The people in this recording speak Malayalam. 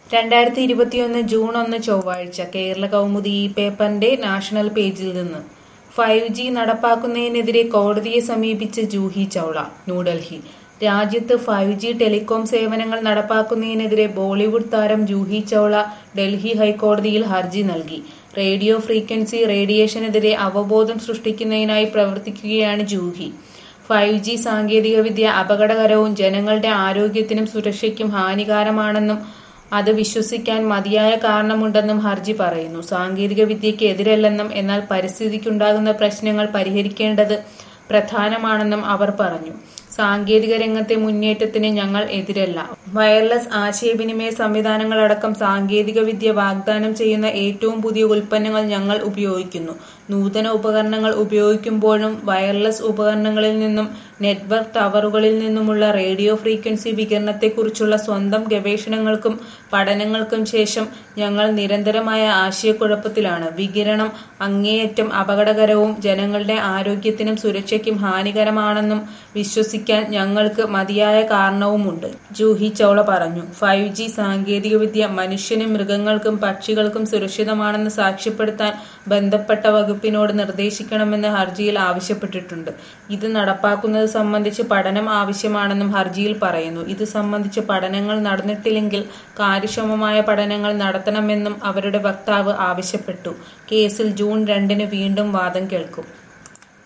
രണ്ടായിരത്തി ഇരുപത്തിയൊന്ന് ജൂൺ ഒന്ന് ചൊവ്വാഴ്ച കേരള കൗമുദി ഈ പേപ്പറിന്റെ നാഷണൽ പേജിൽ നിന്ന് ഫൈവ് ജി നടപ്പാക്കുന്നതിനെതിരെ കോടതിയെ സമീപിച്ച് ജൂഹി ചൌള ന്യൂഡൽഹി രാജ്യത്ത് ഫൈവ് ജി ടെലികോം സേവനങ്ങൾ നടപ്പാക്കുന്നതിനെതിരെ ബോളിവുഡ് താരം ജൂഹി ചൌള ഡൽഹി ഹൈക്കോടതിയിൽ ഹർജി നൽകി റേഡിയോ ഫ്രീക്വൻസി റേഡിയേഷനെതിരെ അവബോധം സൃഷ്ടിക്കുന്നതിനായി പ്രവർത്തിക്കുകയാണ് ജൂഹി ഫൈവ് ജി സാങ്കേതികവിദ്യ അപകടകരവും ജനങ്ങളുടെ ആരോഗ്യത്തിനും സുരക്ഷയ്ക്കും ഹാനികാരമാണെന്നും അത് വിശ്വസിക്കാൻ മതിയായ കാരണമുണ്ടെന്നും ഹർജി പറയുന്നു സാങ്കേതിക വിദ്യയ്ക്ക് എതിരല്ലെന്നും എന്നാൽ പരിസ്ഥിതിക്കുണ്ടാകുന്ന പ്രശ്നങ്ങൾ പരിഹരിക്കേണ്ടത് പ്രധാനമാണെന്നും അവർ പറഞ്ഞു സാങ്കേതിക രംഗത്തെ മുന്നേറ്റത്തിന് ഞങ്ങൾ എതിരല്ല വയർലെസ് ആശയവിനിമയ സംവിധാനങ്ങളടക്കം സാങ്കേതിക വിദ്യ വാഗ്ദാനം ചെയ്യുന്ന ഏറ്റവും പുതിയ ഉൽപ്പന്നങ്ങൾ ഞങ്ങൾ ഉപയോഗിക്കുന്നു നൂതന ഉപകരണങ്ങൾ ഉപയോഗിക്കുമ്പോഴും വയർലെസ് ഉപകരണങ്ങളിൽ നിന്നും നെറ്റ്വർക്ക് ടവറുകളിൽ നിന്നുമുള്ള റേഡിയോ ഫ്രീക്വൻസി വികിരണത്തെക്കുറിച്ചുള്ള സ്വന്തം ഗവേഷണങ്ങൾക്കും പഠനങ്ങൾക്കും ശേഷം ഞങ്ങൾ നിരന്തരമായ ആശയക്കുഴപ്പത്തിലാണ് വികിരണം അങ്ങേയറ്റം അപകടകരവും ജനങ്ങളുടെ ആരോഗ്യത്തിനും സുരക്ഷയ്ക്കും ഹാനികരമാണെന്നും വിശ്വസിക്കാൻ ഞങ്ങൾക്ക് മതിയായ കാരണവുമുണ്ട് ജൂഹി ചൌള പറഞ്ഞു ഫൈവ് ജി സാങ്കേതികവിദ്യ മനുഷ്യനും മൃഗങ്ങൾക്കും പക്ഷികൾക്കും സുരക്ഷിതമാണെന്ന് സാക്ഷ്യപ്പെടുത്താൻ ബന്ധപ്പെട്ട വകുപ്പിനോട് നിർദ്ദേശിക്കണമെന്ന് ഹർജിയിൽ ആവശ്യപ്പെട്ടിട്ടുണ്ട് ഇത് നടപ്പാക്കുന്നത് സംബന്ധിച്ച് പഠനം ആവശ്യമാണെന്നും ഹർജിയിൽ പറയുന്നു ഇത് സംബന്ധിച്ച് പഠനങ്ങൾ നടന്നിട്ടില്ലെങ്കിൽ കാര്യക്ഷമമായ പഠനങ്ങൾ നടത്തണമെന്നും അവരുടെ വക്താവ് ആവശ്യപ്പെട്ടു കേസിൽ ജൂൺ രണ്ടിന് വീണ്ടും വാദം കേൾക്കും